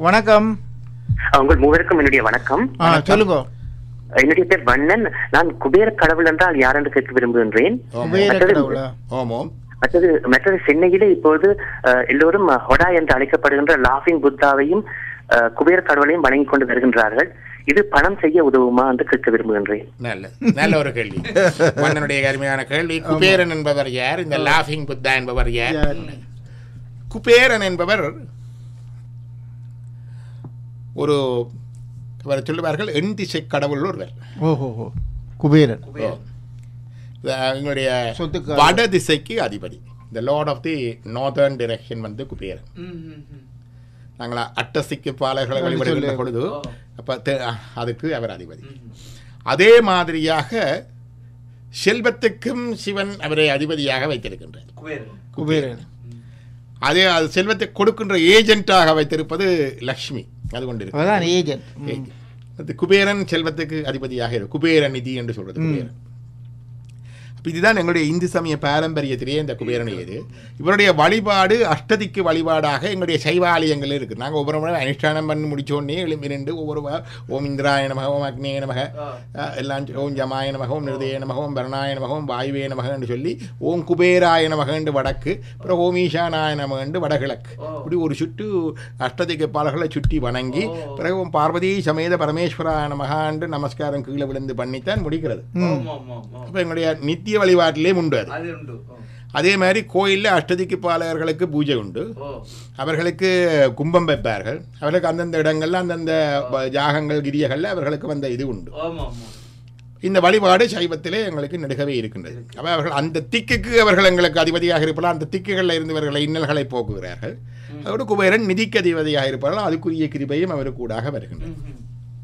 வணக்கம் உங்கள் மூவருக்கும் என்னுடைய வணக்கம் ஆ சொல்லுங்க என்னுடைய பேர் வண்ணன் நான் குபேர கடவுள் என்றால் யார் என்று கேட்க விரும்புகின்றேன் குபேர மற்றது- கடவுளா ஓமோம் மற்றது மற்றது சென்னையிலே இப்போது அஹ், எல்லோரும் ஹொடா என்று அழைக்கப்படுகின்ற லாஃபிங் புத்தாவையும் அஹ், குபேர கடவுளையும் வணங்கிக் கொண்டு வருகின்றார்கள் இது பணம் செய்ய உதவுமா என்று கேட்க விரும்புகின்றேன் நல்ல நல்ல ஒரு கேள்வி மன்னனுடைய அருமையான கேள்வி குபேரன் என்பவர் யார் இந்த லாஃபிங் புத்தா என்பவர் யார் யார்? குபேரன் என்பவர் ஒரு அவர் சொல்லுவார்கள் எண் திசை கடவுள் ஒருவர் ஓஹோ ஓ குபேரன் ஓ. இது எங்களுடைய சொத்துக்கு வட திசைக்கு அதிபதி இந்த lord of the northern direction வந்து குபேரன் நாங்கள் அட்டசிக்கு பாலர்களை அது வழிபடுகின்ற சொல்லு. பொழுது அப்போ அதுக்கு அவர் அதிபதி அதே மாதிரியாக செல்வத்துக்கும் சிவன் அவரை அதிபதியாக வைத்திருக்கின்றார் குபேரன் அதே அது செல்வத்தை கொடுக்கின்ற ஏஜென்ட்டாக வைத்திருப்பது லக்ஷ்மி அது கொண்டு அதான் ஏஜென்ட் இருக்கு அது குபேரன் செல்வத்துக்கு அதிபதியாக இருக்கு குபேர நிதி என்று சொல்றது குபேரன் அப்ப இதுதான் எங்களுடைய இந்து சமய பாரம்பரியத்திலேயே இந்த குபேரன் இது இவருடைய வழிபாடு அஷ்டதிக்கு வழிபாடாக எங்களுடைய சைவாலயங்கள் இருக்கு நாங்கள் ஒவ்வொரு முறை அனுஷ்டானம் பண்ணி முடிச்சோடனே எழும்பி நின்று ஒவ்வொரு வா- ஓம் இந்திராய நமக ஓம் அக்னேய நமக அஹ், எல்லாம் சொ- ஓம் ஜமாய நமக ஓம் நிருதய நமக ஓம் பரணாய நமக ஓம் வாயுவே நமக என்று சொல்லி ஓம் குபேராய நமக என்று வடக்கு அப்புறம் ஓம் ஈசானாய நமக என்று வடகிழக்கு இப்படி ஒரு சுற்று அஷ்டதிக்கு பாலர்களை சுற்றி வணங்கி பிறகு ஓம் பார்வதி சமேத பரமேஸ்வராய நமகா என்று நமஸ்காரம் கீழே விழுந்து பண்ணித்தான் முடிக்கிறது அப்போ எங்களுடைய நித்திய வழிபாட்டிலே உண்டு அது அது உண்டு ஓ. அதே மாதிரி கோயிலில் அஷ்டதிக்கு பாலகர்களுக்கு பூஜை உண்டு ஓ அவர்களுக்கு கும்பம் வைப்பார்கள் அவர்களுக்கு அந்தந்த இடங்கள்ல அந்தந்த ப- யாகங்கள் கிரியகளில் அவர்களுக்கு வந்த இது உண்டு ஆமா ஆமா இந்த வழிபாடு சைவத்திலே எங்களுக்கு நெடுகவே இருக்கின்றது அப்ப அவர்கள் அந்த திக்குக்கு அவர்கள் எங்களுக்கு அதிபதியாக இருப்பார்கள் அந்த திக்குகளில் இருந்தவர்களை இன்னல்களை போக்குகிறார்கள் அதோடு குபேரன் நிதிக்கு அதிபதியாக இருப்பார்கள் அதுக்குரிய கிருபையும் அவருக்கு கூடாக வருகின்றது ம், ம்.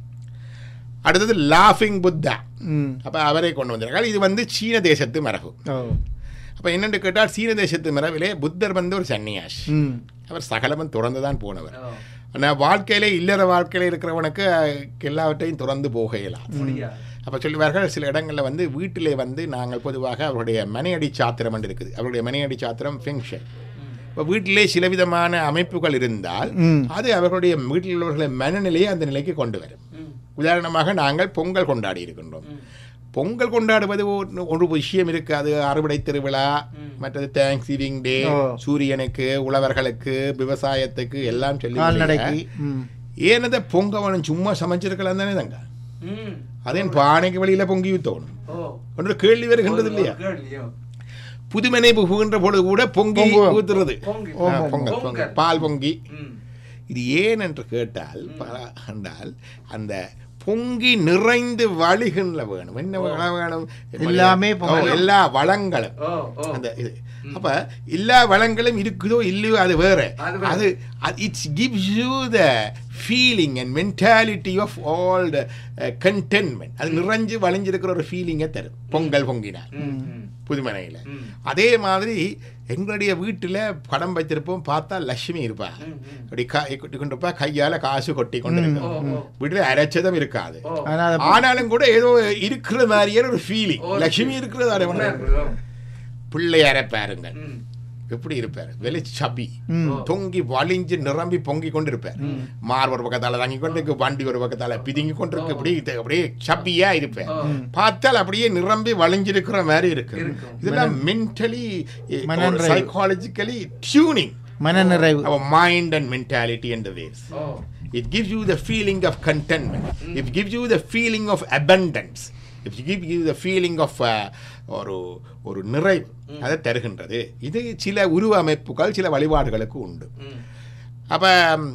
அடுத்தது லாஃபிங் புத்தா ம் அப்போ அவரை கொண்டு வந்திருக்காங்க இது வந்து சீன தேசத்து மரபு ஓ அப்போ என்னென்று கேட்டால் சீன தேசத்து மரபிலே புத்தர் வந்து ஒரு சன்னியாசி ம் அவர் சகலமும் துறந்து தான் போனவர் ஓ, ஆனால் வாழ்க்கையில இல்லற வாழ்க்கையில் இருக்கிறவனுக்கு அஹ், எல்லாவற்றையும் துறந்து போக இயலாது முடியாது அப்போ சொல்லுவார்கள் சில இடங்களில் வந்து வீட்டிலே வந்து நாங்கள் பொதுவாக அவருடைய மனையடி சாத்திரம் என்று இருக்குது அவருடைய மனையடி சாத்திரம் ஃபெங்ஷன் இப்போ வீட்டிலே சில விதமான அமைப்புகள் இருந்தால் ம். அது அவர்களுடைய வீட்டில் உள்ளவர்களை மனநிலையை அந்த நிலைக்கு கொண்டு வரும் ம், உதாரணமாக நாங்கள் பொங்கல் கொண்டாடி இருக்கின்றோம் ம். பொங்கல் கொண்டாடுவது ஒரு ஒரு விஷயம் இருக்காது அறுவடை திருவிழா ம். மற்றது தேங்க்ஸ் கிவிங் டே ஓ. சூரியனுக்கு உழவர்களுக்கு விவசாயத்துக்கு எல்லாம் சொல்லி கால்நடைக்கு ம் ஏனத பொங்கவனும் சும்மா சமைச்சிருக்கலாம் தானே தங்க ம். அதேன் பானைக்கு வெளியில பொங்கி ஊத்தணும் ஓ ஒன்று கேள்வி வருகின்றது இல்லையா ஒரு கேள்வியோ? புதுமனை புகுகின்ற பொழுது கூட பொங்கி பொங்கு. ஊத்துறது பொங்கி. ஆ, பொங்கல் பொங்கல் பொங்கல். பால் பொங்கி ம். இது ஏன் என்று கேட்டால் பல- என்றால் அந்த பொங்கி நிறைந்து வழிகின்ற வேணும் என்ன வளம் வேணும் எல்லாமே ஓ, பொங்கல். எல்லா வளங்களும் ஓ ஓ அந்த இது அப்ப எல்லா வளங்களும் இருக்குதோ இல்லையோ அது வேற அது வேற. அது it's gives you the feeling and mentality of all the contentment அது நிறைஞ்சு வளைஞ்சிருக்கிற ஒரு ஃபீலிங்கை தரும் பொங்கல் பொங்கினார் ம், ம். புதுமனையில் ம். அதே மாதிரி எங்களுடைய வீட்டில் படம் வைத்திருப்போம் பார்த்தா லட்சுமி இருப்பா ம், ம். அப்படி கை கொட்டி கொண்டிருப்பா கையால காசு கொட்டி கொண்டு ஓ, இருக்கும் ஓ. வீட்டில் அரைச்சதும் இருக்காது ஓ. ஆனால் அதை ஆனாலும் கூட ஏதோ இருக்கிற மாதிரியான ஒரு ஃபீலிங் ஓ, லட்சுமி இருக்கிறது உண்மை அரை இருக்குது. பிள்ளையார பாருங்க ம். எப்படி இருப்பார் வெளி சபி ம் தொங்கி வலிஞ்சு நிரம்பி பொங்கி கொண்டிருப்பார் மார் ஒரு பக்கத்தால தங்கி கொண்டிருக்கு வண்டி ஒரு பக்கத்தால பிதுங்கி கொண்டிருக்கு அப்படி இது அப்படியே சப்பியா இருப்பார் பார்த்தால் அப்படியே நிரம்பி வளைஞ்சிருக்கிற மாதிரி இருக்கு இருக்கும். இதெல்லாம் மென்டலி மனநிறைவு. சைக்காலஜிக்கலி டியூனிங் மனநிறைவு our mind and mentality and the ways ஓ it gives you the feeling of contentment it gives you the feeling of abundance it gives you the feeling of uh, ஒரு ஒரு நிறைவு அதை தருகின்றது இது சில உருவ அமைப்புகள் சில வழிபாடுகளுக்கு உண்டு ம். அப்போ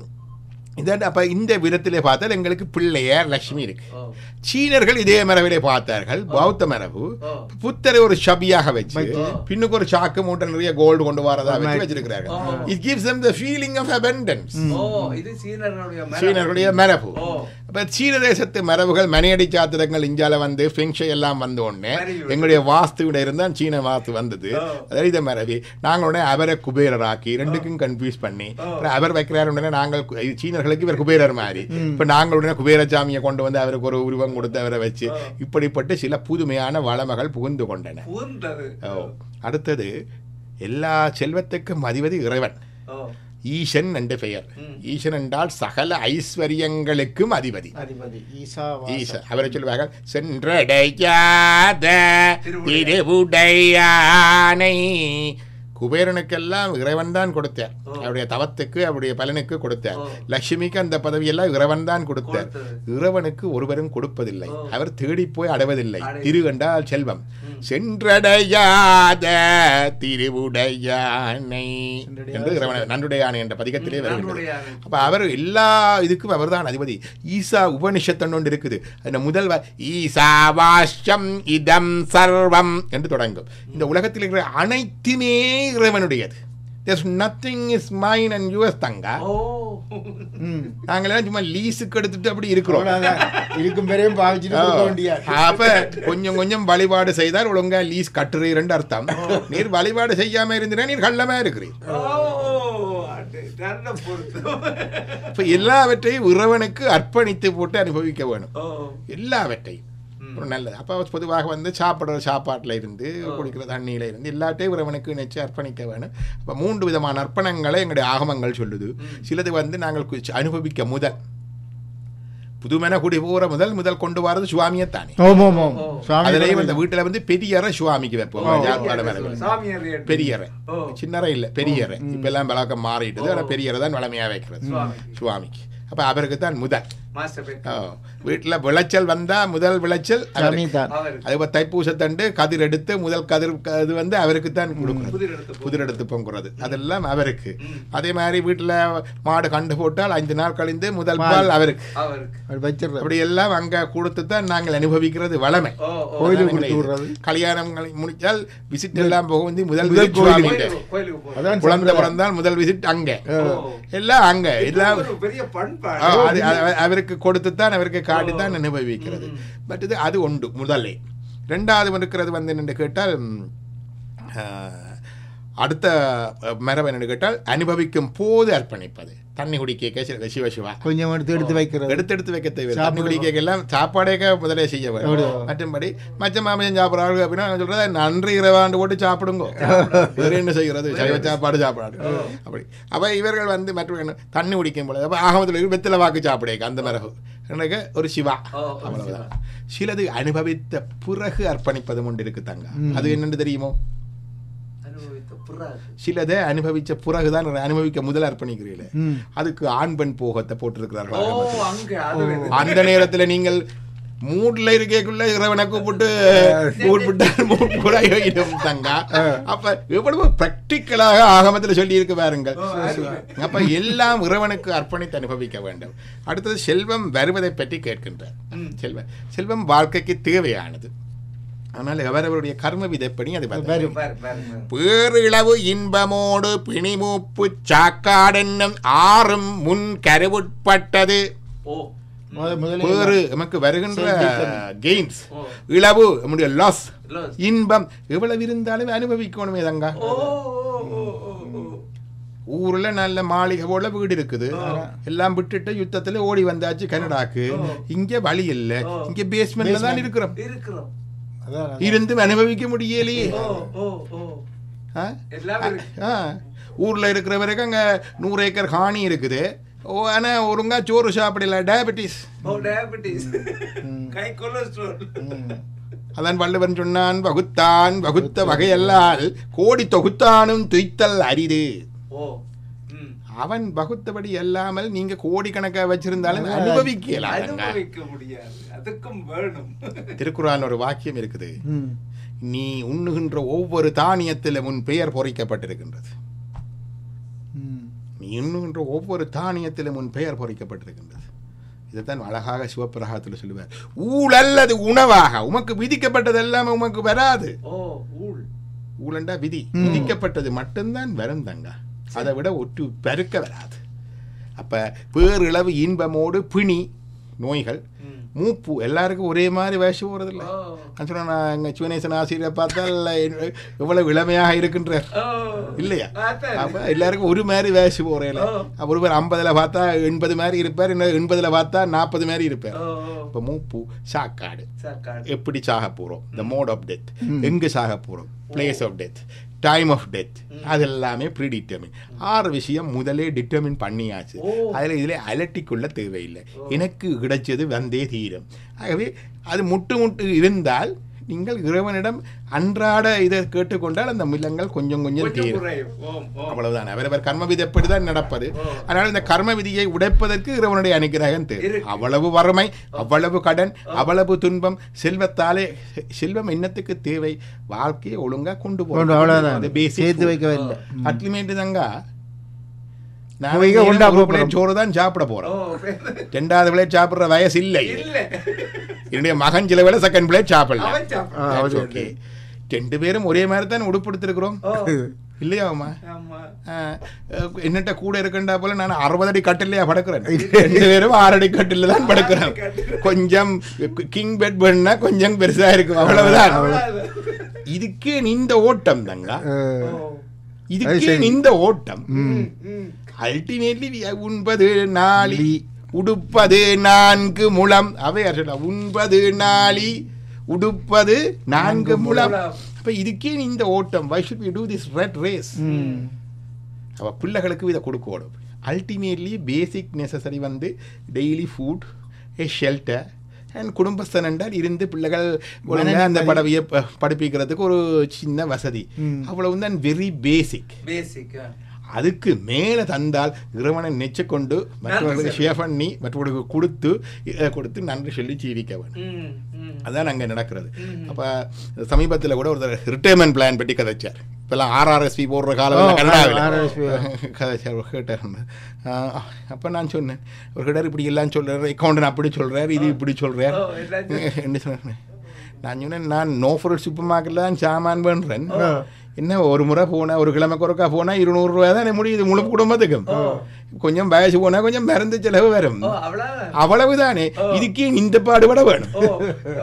இதான் அப்போ இந்த விதத்திலே பார்த்தால் எங்களுக்கு பிள்ளையார் லட்சுமி இருக்கு ஓ சீனர்கள் இதே மரபிலே பார்த்தார்கள் பௌத்த மரபு ஓ. புத்தரை ஒரு சபியாக வச்சு வச்சு. பின்னுக்கு ஒரு சாக்கு மூட்டை நிறைய கோல்டு கொண்டு வரதா வச்சு மாதிரி. வச்சிருக்கிறார்கள் ஓ. It gives them the feeling of abundance ஓ இது சீனர்களுடைய மரபு. சீனர்களுடைய மரபு ஓ அப்ப சீன தேசத்து மரபுகள் மனையடி சாத்திரங்கள் இஞ்சால வந்து ஃபெங்ஷை எல்லாம் வந்த உடனே Very good. எங்களுடைய வாஸ்துவிட இருந்தால் சீன வாஸ்து வந்தது ஓ. அதாவது இதை மரபி நாங்கள் உடனே அவரை குபேரராக்கி ரெண்டுக்கும் கன்ஃபியூஸ் பண்ணி அப்புறம் அவர் வைக்கிறார் உடனே நாங்கள் கு- இது சீனர்களுக்கு இவர் குபேரர் மாதிரி இப்ப நாங்கள் உடனே குபேரசாமியை கொண்டு வந்து அவருக்கு ஒரு உருவம் கொடுத்து அவரை வச்சு இப்படிப்பட்ட சில புதுமையான வளமைகள் புகுந்து கொண்டன பூந்தது ஓ. அடுத்தது எல்லா செல்வத்துக்கும் அதிபதி இறைவன் ஓ ஈசன் என்ற பெயர் ம். ஈசன் என்றால் சகல ஐஸ்வர்யங்களுக்கும் அதிபதி அதிபதி ஈசா ஈசன் அவரை சொல்லுவார்கள் சென்றடையாத திருவுடையானை குபேரனுக்கெல்லாம் இறைவன் தான் கொடுத்தார் ஓ. அவருடைய தவத்துக்கு அவருடைய பலனுக்கு கொடுத்தார் ஓ. லட்சுமிக்கு அந்த பதவியெல்லாம் இறைவன் தான் கொடுத்தார் கொடுத்தது. இறைவனுக்கு ஒருவரும் கொடுப்பதில்லை ஓ. அவர் தேடி போய் அடைவதில்லை அடை- திரு என்றால் செல்வம் ம். சென்றடையாத திருவுடையானை சென்றடையாத என்று இறைவன் நன்றுடையானை என்ற பதிகத்திலே ம், வருகின்றது நன்றுடையானை. அப்ப அவர் எல்லா இதுக்கும் அவர்தான் அதிபதி ஈசா உபனிஷத்தன் ஒன்று இருக்குது அந்த முதல் வ- ஈசாவாஷ்யம் இதம் சர்வம் என்று தொடங்கும் இந்த உலகத்தில் இருக்கிற அனைத்துமே இறைவனுடையது there's nothing is mine and yours தங்கா ஓ ம் நாங்களாம் சும்மா லீஸுக்கு எடுத்துட்டு அப்படி இருக்கிறோம் அவ்வளவுதான். இருக்கும் வரையும் பாவிச்சுட்டு கொடுக்க வேண்டிய அப்ப கொஞ்சம் கொஞ்சம் வழிபாடு செய்தால் ஒழுங்கா லீஸ் கட்டுறீர் அர்த்தம் நீர் வழிபாடு செய்யாம இருந்தீங்கன்னா நீர் கள்ளமா இருக்கிறீர் ஓ அது நல்ல பொருத்தம் இப்ப எல்லாவற்றையும் இறைவனுக்கு அர்ப்பணித்து போட்டு அனுபவிக்க வேணும் ஓ எல்லாவற்றையும் ம். ஒரு நல்லது அப்போ பொதுவாக வந்து சாப்பிட்ற சாப்பாட்டில் இருந்து குடிக்கிற தண்ணியில இருந்து எல்லாத்தையும் இறைவனுக்கு நினைச்சு அர்ப்பணிக்க வேணும் அப்போ மூன்று விதமான அர்ப்பணங்களை எங்களுடைய ஆகமங்கள் சொல்லுது சிலது வந்து நாங்கள் கு- அனுபவிக்க முதல் புதுமென குடி போகிற முதல் முதல் கொண்டு வரது சுவாமியைத்தானே ஓம் ஓம் ஓம் ஓ. சுவாமி அதுலேயும் அந்த வீட்டில் வந்து பெரியறை சுவாமிக்கு வைப்போம் ஓ. யாழ்ப்பாணம் வரை. சாமியார் ஏற்று. பெரியறை ஓ சின்னறை இல்லை பெரியறை இப்ப எல்லாம் பழக்கம் மாறிட்டுது ஆனால் பெரியறை தான் வளமையாக வைக்கிறது சுவாமிக்கு. சுவாமிக்கு அப்போ அவருக்கு தான் முதல் மாஸ்டர் பேர் ஓ வீட்டில் விளைச்சல் வந்தா முதல் விளைச்சல் சாமி அவருக்கு. தான் அவருக்கு அது இப்போ தைப்பூசத்தண்டு கதிர் எடுத்து முதல் கதிர் அது வந்து அவருக்கு தான் கொடுக்குறது புதிர் எடுத்து போ. புதிர் எடுத்து பொங்குறது அதெல்லாம் அவருக்கு ம். அதே மாதிரி வீட்டில் மாடு கண்டு போட்டால் ஐந்து நாள் கழிந்து முதல் பால். பால் அவருக்கு அவருக்கு அப்படி வச்சிடுறது அப்படி எல்லாம் அங்க கொடுத்து தான் நாங்கள் அனுபவிக்கிறது வளமை ஓ ஓ கோயிலுக்கு அதான் கொடுத்து எங்களுடைய விடுறது. கல்யாணங்கள் முடிச்சால் விசிட் எல்லாம் போக வந்து முதல் முதல் visit கோயிலுக்கு. சுவாமிகிட்ட. கோயிலுக்கு கோயிலுக்கு போறோம். அதான் குழந்தை சம்பிரதாயம். பிறந்தால் முதல் விசிட் அங்க ஓ. எல்லாம் அங்க எல்லாம் இது ஒரு பெரிய பண்பாடு ஆ, அது அது- அவருக்கு கொடுத்துத்தான் அவருக்கு காட்டித்தான் அனுபவிக்கிறது பட் இது அது உண்டு முதலே ரெண்டாவது இருக்கிறது வந்து என்னென்று கேட்டால் ம், ஆ, அடுத்த அஹ், மரபு என்னென்னு கேட்டால் அனுபவிக்கும் போது அர்ப்பணிப்பது தண்ணி குடிக்க சிவ சிவ சிவா கொஞ்சம் எடுத்து எடுத்து வைக்கிறது எடுத்து எடுத்து வைக்க தேவை தண்ணி சாப்பிட- குடிக்க எல்லாம் சாப்பாடேக்க முதலே செய்ய வேண்டும் அப்படியா? மற்றும்படி மச்ச மாமியம் சாப்பிட்றாங்க அப்படின்னா நான் சொல்றது நன்றி இரவாண்டு போட்டு சாப்பிடுங்க வேற என்ன செய்கிறது சைவ சாப்பாடு சாப்பாடு அப்படி அப்ப இவர்கள் வந்து மற்ற தண்ணி குடிக்கும் பொழுது அப்ப ஆகமத்தில் வெத்தில வாக்கு சாப்பிடேக்க அந்த மரபு எனக்கு ஒரு சிவா ஓ, ஒரு அவ்வளவுதான் சிலது அனுபவித்த பிறகு அர்ப்பணிப்பதும் ஒன்று இருக்கு தங்க அது என்னன்னு தெரியுமோ அனுபவித்த பிறகு சிலதை அனுபவிச்ச பிறகுதான் அனுபவிக்க முதல் அர்ப்பணிக்கிறீர்கள் ம் அதுக்கு ஆண் பெண் போகத்தை போட்டிருக்கிறார்கள் ஓ ஆகமத்தில். அங்க அது வேறு. அந்த நேரத்துல நீங்கள் மூட்ல இருக்கக்குள்ள இறைவனை கூப்பிட்டு கூப்பிட்டால் மூட் கூட யோகிடும் தங்கா அப்ப எவ்வளவு பிராக்டிக்கலாக ஆகமத்தில் சொல்லி இருக்கு பாருங்கள் ஓ, அருமை. அப்ப எல்லாம் இறைவனுக்கு அர்ப்பணித்து அனுபவிக்க வேண்டும் அடுத்தது செல்வம் வருவதை பற்றி கேட்கின்றார் ம். செல்வம் செல்வம் வாழ்க்கைக்கு தேவையானது ஆனால் அவரவருடைய கர்ம விதைப்படி அது வரும் வரும். பாரு, பாரு, பாரு. பேரிளவு இன்பமோடு பிணிமூப்பு சாக்காடென்னும் ஆறும் முன் கருவுட்பட்டது ஓ முத- முதல்ல பேறு நமக்கு வருகின்ற கெயின்ஸ் ஓ. இளவு நம்முடைய லாஸ் Loss. இன்பம் எவ்வளவு இருந்தாலும் அனுபவிக்கணுமே தங்கா ஓ ஓ, ஓ, ஓ, ஓ. ஊர்ல நல்ல மாளிகை போல வீடு இருக்குது எல்லாம் விட்டுட்டு யுத்தத்துல ஓடி வந்தாச்சு கனடாக்கு இங்க வழி இல்ல ஓ. இங்க பேஸ்மெண்ட்ல தான் இருக்கிறோம் இருக்கிறோம் அதான் இருந்தும் அனுபவிக்க முடியலையே ஓ ஓ ஓ ஆ? எல்லாமே இருக்கு. ஆ. ஊர்ல இருக்கிற வரைக்கும் அங்க நூறு ஏக்கர் காணி இருக்குது ஓ ஆனா ஒருங்கா சோறு சாப்பிடல டயபெட்டிஸ் ஓ டயபெட்டிஸ் கை கொலஸ்ட்ரால் ம். அதான் வள்ளுவன் சொன்னான் வகுத்தான் வகுத்த வகையல்லால் கோடி தொகுத்தானும் துய்த்தல் அரிது ஓ ம் அவன் வகுத்தபடி அல்லாமல் நீங்க கோடிக்கணக்கா வச்சிருந்தாலும் அனுபவிக்கலாம் அனுபவிக்க முடியாது அதுக்கும் வேணும் திருக்குறான் ஒரு வாக்கியம் இருக்குது ம் நீ உண்ணுகின்ற ஒவ்வொரு தானியத்திலும் உன் பெயர் பொறிக்கப்பட்டிருக்கின்றது ம் நீ உண்ணுகின்ற ஒவ்வொரு தானியத்திலும் உன் பெயர் பொறிக்கப்பட்டிருக்கின்றது இதைத்தான் அழகாக சிவப்பிரகாரத்தில் சொல்லுவார் ஊழ் அல்லது உணவாக உமக்கு விதிக்கப்பட்டது எல்லாமே உமக்கு வராது ஓ ஊழ் ஊழண்டா விதி விதிக்கப்பட்டது மட்டும்தான் வரும் தங்க அதை விட ஒட்டு பெருக்க வராது அப்ப பேரிளவு இன்பமோடு பிணி நோய்கள் ம். மூப்பு எல்லாருக்கும் ஒரே மாதிரி வேஷம் போறதில்ல ஓ நான் சொன்னேன் நான் எங்கள் சிவனேசன் ஆசிரியரை பார்த்தால் எவ்வளவு இளமையாக இருக்கின்றார் ஓ இல்லையா அதான். அப்ப எல்லாருக்கும் ஒரு மாதிரி வேஷம் போறையில ஓ. ஒருவர் ஐம்பதுல பார்த்தா எண்பது மாதிரி இருப்பார் இன்னும் எண்பதுல பார்த்தா நாற்பது மாதிரி இருப்பார் ஓ இப்போ மூப்பு சாக்காடு சாக்காடு எப்படி சாக போறோம் த மோட் ஆஃப் டெத் எங்க சாக போறோம் place of death time of death அது எல்லாமே ப்ரீ டிட்டர்மின் ஆறு விஷயம் முதலே டிட்டர்மின் பண்ணியாச்சு ஓ. அதில் இதில் அலட்டிக்கொள்ள தேவையில்லை எனக்கு கிடைச்சது வந்தே தீரும் ஆகவே அது முட்டு முட்டு இருந்தால் நீங்கள் இறைவனிடம் அன்றாட இதை கேட்டுக்கொண்டால் அந்த மில்லங்கள் கொஞ்சம் கொஞ்சம் கொஞ்சம் தீரும் குறையும் ஓம் ஓம் அவ்வளவுதான் அவரவர் கர்ம விதிப்படி தான் நடப்பது அதனால் இந்த கர்ம விதியை உடைப்பதற்கு இறைவனுடைய அனுகிரகம் தேவை இருக்கு. அவ்வளவு வறுமை அவ்வளவு கடன் அவ்வளவு துன்பம் செல்வத்தாலே செ- செல்வம் என்னத்துக்கு தேவை வாழ்க்கையை ஒழுங்கா கொண்டு கொண்டு அவ்வளவுதான். சேர்த்து வைக்கவே இல்லை. அட்லிமேட்டு தாங்க போய்க்க கொண்டா நான் போறோம். சோறு தான் சாப்பிட ஓ போறோம் பேரு- ரெண்டாவது பிளேட் சாப்பிடுற வயசு இல்லை இல்ல என்னுடைய மகன் சில வேளை செகண்ட் பிளேட் சாப்பிடலாம் அவன் சாப்பிடு. ஆ, That's அவரு- okay. ரெண்டு பேரும் ஒரே மாதிரி தான் உடுப்படுத்திருக்கிறோம் ஓ இல்லையா அம்மா ஆமா என்னட்ட கூட இருக்கண்டா போல நான் அறுபது அடி கட்டிலையா படுக்கிறேன் ரெண்டு பேரும் ஆறு அடி கட்டில தான் படுக்கிறேன் கொஞ்சம் கிங் பெட் பண்ணா கொஞ்சம் பெருசா இருக்கும் அவ்வளவுதான் அவ்வளவுதான். இதுக்கே இந்த ஓட்டம் தாங்க அஹ், ஓ. இதுக்கே சரி. இந்த ஓட்டம் ம், ம். அல்டிமேட்லி உண்பது நாளி உடுப்பது நான்கு முழம் அவையார் சொல்ல உண்பது நாளி உடுப்பது நான்கு முழம் முழம். அப்ப இதுக்கே இந்த ஓட்டம் why should we do this rat race ம். அவ பிள்ளைகளுக்கு இதை கொடுக்கணும் அல்டிமேட்லி பேசிக் நெசசரி வந்து daily food a shelter and குடும்பஸ்தன் என்றால் இருந்து பிள்ளைகள் ஒழுங்கா அந்த படவையை ப- படிப்பிக்கிறதுக்கு ஒரு சின்ன வசதி ம். அவ்வளவு தான் வெரி பேசிக் பேசிக் அதுக்கு மேலே தந்தால் இறைவனை நெச்சு கொண்டு மற்றவர்களுக்கு நன்றி ஷேர் பண்ணி மற்றவர்களுக்கு கொடுத்து இதை கொடுத்து நன்றி சொல்லி ஜீவிக்க வேணும் ம், ம். அதான் அங்கே நடக்கிறது ம். அப்போ சமீபத்தில் கூட ஒருத்தர் ரிட்டைர்மெண்ட் பிளான் பற்றி கதைச்சார் இப்போல்லாம் ஆர்ஆர்எஸ்பி போடுற காலம் ஓ, கனடாவில் RRSP. கதைச்சார் கேட்டார் அப்போ நான் சொன்னேன் ஒரு கிட்ட இப்படி எல்லாம் சொல்கிறார் அக்கௌண்ட் அப்படி சொல்கிறார் இது இப்படி சொல்கிறார் ஓ, எல்லாம் என்ன சொன்னேன் நான் சொன்னேன் நான் நோஃபர் சூப்பர் மார்க்கெட்டில் தான் சாமான் பண்ணுறேன் என்ன ஒரு முறை போனால் ஒரு கிழமை குறைக்கா போனால் இருநூறுவா தான் முடியுது முழு குடும்பத்துக்கும் கொஞ்சம் வயசு போனால் கொஞ்சம் மருந்து செலவு வரும் ஓ அவ்வளவுதான் அவ்வளவுதானே இதுக்கே இந்த பாடுபட வேணும் ஓ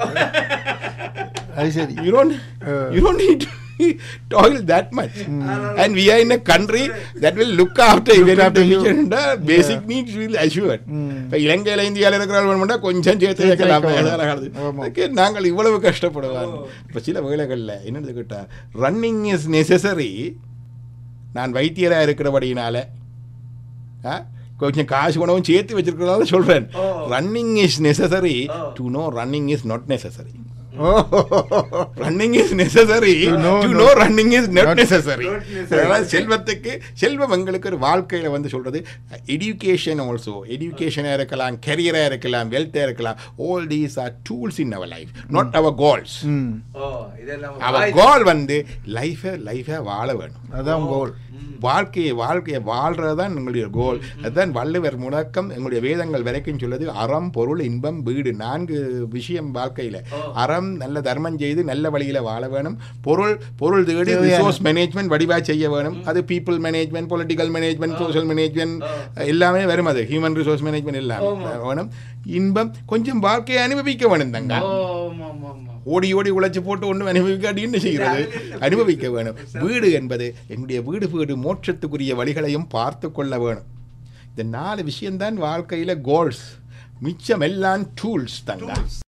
அது சரி you don't you don't need to toil that much and we are in a country that will look after even Look after after you. you basic needs will assured ம். இப்ப இலங்கையில இந்தியாவில் இருக்கிறவங்க கொஞ்சம் சேர்த்து சேர்த்து வைக்கலாம் வைக்க ஏதாவது வேணும். காலத்து. ஆமா. அதுக்கு நாங்கள் இவ்வளவு கஷ்டப்படுவோம் இப்ப சில வேளைகள்ல என்னது கேட்டா ரன்னிங் இஸ் நெசசரி நான் வைத்தியரா இருக்கிறபடியினால ஆ, கொஞ்சம் காசு குணவும் சேர்த்து வச்சிருக்கிறதால சொல்றேன் ஓ. ரன்னிங் இஸ் நெசசரி ஓ. To know running is not necessary ஓ running is necessary To know to no- know running is not not- necessary not necessary. அதனால செல்வத்துக்கு செல்வம் எங்களுக்கு ஒரு வாழ்க்கையில வந்து சொல்றது எடியூகேஷன் ஆல்சோ எடியூகேஷனாக இருக்கலாம் கெரியராக இருக்கலாம் வெல்த்தாக இருக்கலாம் all these are tools in our life not our goals ம் ஓ இதெல்லாம் அவர் வாய்- கோல் வந்து லைஃபை லைஃபை வாழ வேணும் அதான் கோல் ம். வாழ்க்கையை வாழ்க்கையை வாழ்றது தான் எங்களுடைய கோல் அதுதான் வள்ளுவர் முழக்கம் எங்களுடைய வேதங்கள் வரைக்கும் சொல்லுது அறம் பொருள் இன்பம் வீடு நான்கு விஷயம் வாழ்க்கையில ஓ. அறம் நல்ல தர்மம் செய்து நல்ல வழியில வாழ வேணும் பொருள் பொருள் தேடி தேவையான- ரிசோர்ஸ் மேனேஜ்மெண்ட் வடிவா செய்ய வேணும் அது people management political management social management எல்லாமே வரும் அது ஹியூமன் ரிசோர்ஸ் மேனேஜ்மெண்ட் எல்லாமே ஆமா. வேணும் இன்பம் கொஞ்சம் வாழ்க்கையை அனுபவிக்க வேணும் தங்க ஓ ஆமா ஆமா ஆமா ஓடி ஓடி உழைச்சு போட்டு ஒன்றும் அனுபவிக்காட்டி என்ன செய்கிறது அனுபவிக்க வேணும் வீடு என்பது என்னுடைய வீடு வீடு மோட்சத்துக்குரிய வழிகளையும் பார்த்து கொள்ள வேணும் இந்த நாலு விஷயம்தான் வாழ்க்கையில கோல்ஸ் மிச்சம் எல்லாம் டூல்ஸ் தங்க